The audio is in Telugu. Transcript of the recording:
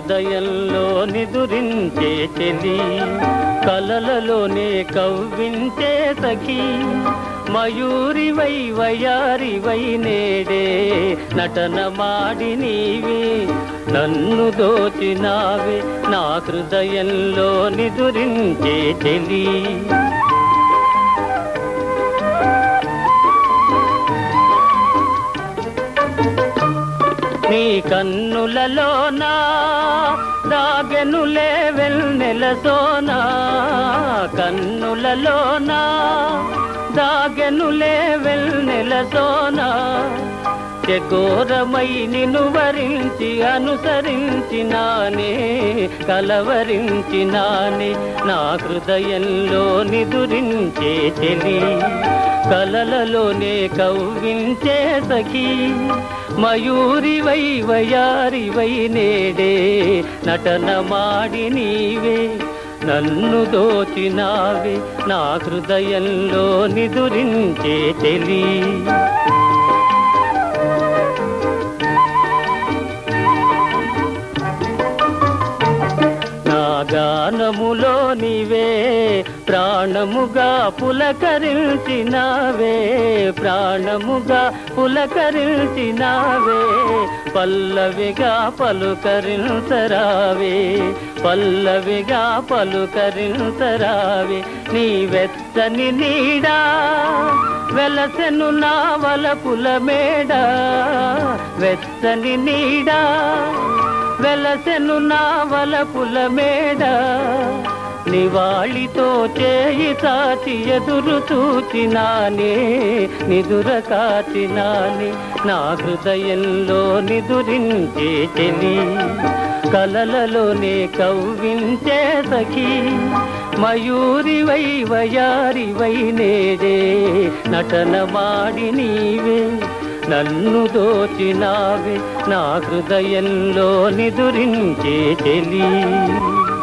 హృదయంలో నిదురించే చెలి కలలలోనే కవ్వించే సఖీ మయూరివై వయారివై నేడే నటన మాడి నీవే నన్ను దోచినావే నా హృదయంలో నిదురించే చెలి నీ కన్నులలోనా దాగెనులే వెన్నెల సోనా కన్నులలోనా దాగెనులే వెన్నెల సోనా చకోరమై నిన్ను వరించి అనుసరించినానే కలవరించినానే నా హృదయంలో నిదురించే చెలి కలలలోనే కవ్వించే సఖీ మయూరివై వయారివై నేడే నటన మాడి నీవే నన్ను దోచినావే నా హృదయంలో నిదురించే చెలి నా గానములో నీవే ప్రాణముగా పులకరించినావే ప్రాణముగా పులకరించినావే పల్లవిగా పలుకరించరావే పల్లవిగా పలుకరించరావే నీ వెచ్చని నీడా వెలసెను నా వలపుల మేడ వెచ్చని నీడా వెలసెను నా వలపుల మేడ నివాళితో చేయి చాచి ఎదురు చూచినానే నిదుర కాచినానే నా హృదయంలో నిదురించే చెలి కలలలోనే కవ్వించే సఖీ మయూరివై వయారివై నేడే నటన మాడి నీవే నన్ను దోచినావే నా హృదయంలో నిదురించే చెలి